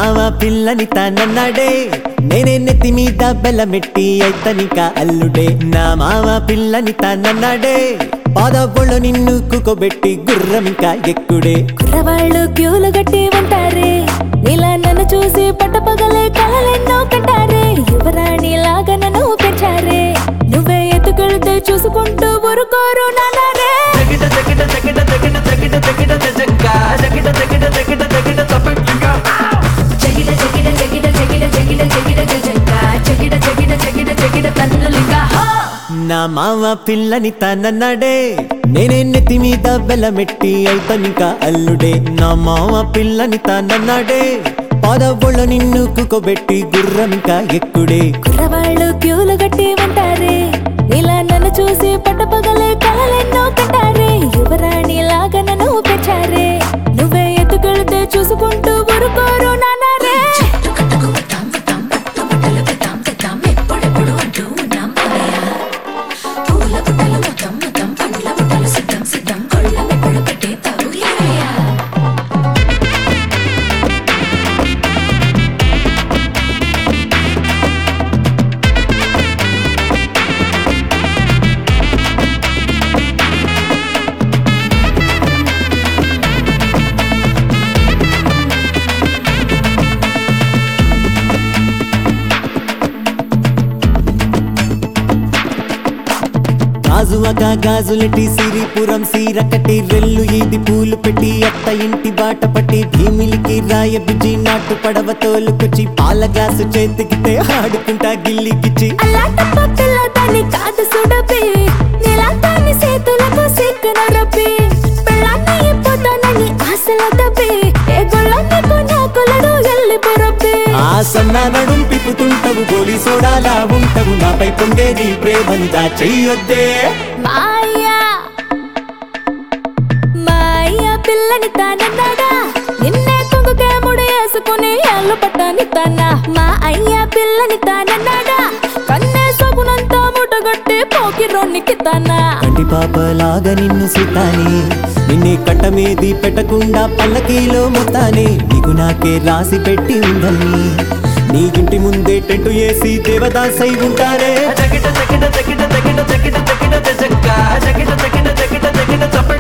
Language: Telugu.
మావ పిల్లని తనన్నాడే నేనే నెత్తి మీద బెల్లమెట్టి అయితనిక అల్లుడే నా మావ పిల్లని తనన్నాడే పాదపొళ్ళు నిన్ను కుకోబెట్టి గుర్రమిక ఎక్కుడే కుర్రవాళ్ళు క్యూలు గట్టి ఉంటారే నీలా నన్ను చూసి పట్టపగలే కలలెన్నో కంటారే యువరాణి లాగా నన్ను పెంచారే నువ్వే ఎత్తుకెళ్తే చూసుకుంటూ ఊరుకోరు నానారే జగిట జగిట జగిట జగిట జగిట జగిట జజంక జగిట జగిట జగిట జగిట తప్పింక జగిడ జగిడ జగిడ జగిడ జగిడ జగిడ జజంక జగిడ జగిడ జగిడ జగిడ తన్నులింగా నా మావ పిల్లని తనన్నాడే నేనే నెత్తి మీద బెల్లమెట్టి అయితనిక అల్లుడే నా మావ పిల్లని తనన్నాడే పాదపొళ్ళు నిన్ను కుకోబెట్టి గుర్రమిక ఎక్కుడే కుర్రవాళ్ళు క్యూలు గట్టి ఉంటారే నీలా నన్ను చూసి పట్టపగలే కలలెన్నో కంటారే యువరాణి లాగా నన్ను పెంచారే నువ్వే ఎత్తుకెళ్తే చూసుకుంటూ ఊరుకోరు నానారే గాజువక గాజులెట్టి సిరిపురం సీర కట్టి రెల్లు ఈది పూలు పెట్టి అత్త ఇంటి బాట పట్టి భీమిలికి రాయ బిజి నాటు పడవ తోలుకొచ్చి పాల గ్లాసు చేతికితే ఆడుకుంటా గిల్లికిచ్చి అలాంటప్ప పిల్లదాన్ని కాదు సుడపి నీలాంతాన్ని చేతులకు సిక్కున రప్పి పెళ్ళాన్ని ఇప్పుతానని ఆశల తప్పి ఏ గుళ్ళో నీకు నాకులడు ఎల్లి పొరపి ఆ సన్న నడుం పిప్పుతుంటవు గోలి సోడాలా ఉంటవు నాపై పొంగేది ప్రేమని దాచెయ్యొద్దే మాయా మాయా పిల్లని తానన్నాడా నిన్నే కొంగుకే ముడి వేసుకుని ఎల్లు పట్టని తన మా అయ్యా పిల్లని తానన్నాడా కన్నే సగునంతా ముటగొట్టి పోకి రొన్నికి తన కంటి పాపలాగా నిన్ను సుతాని నిన్నే కట్ట మీది పెట్టకుండా పల్లకీలో మొత్తాని నీకు నాకే రాసి పెట్టి ఉందని నీ ఇంటి ముందే టెంటు వేసి దేవదాసై ఉంటారే జగిట జగిట జగిట జగిట జగిట జగిట జజంక జగిట జగిట జగిట జగిట తప్పింక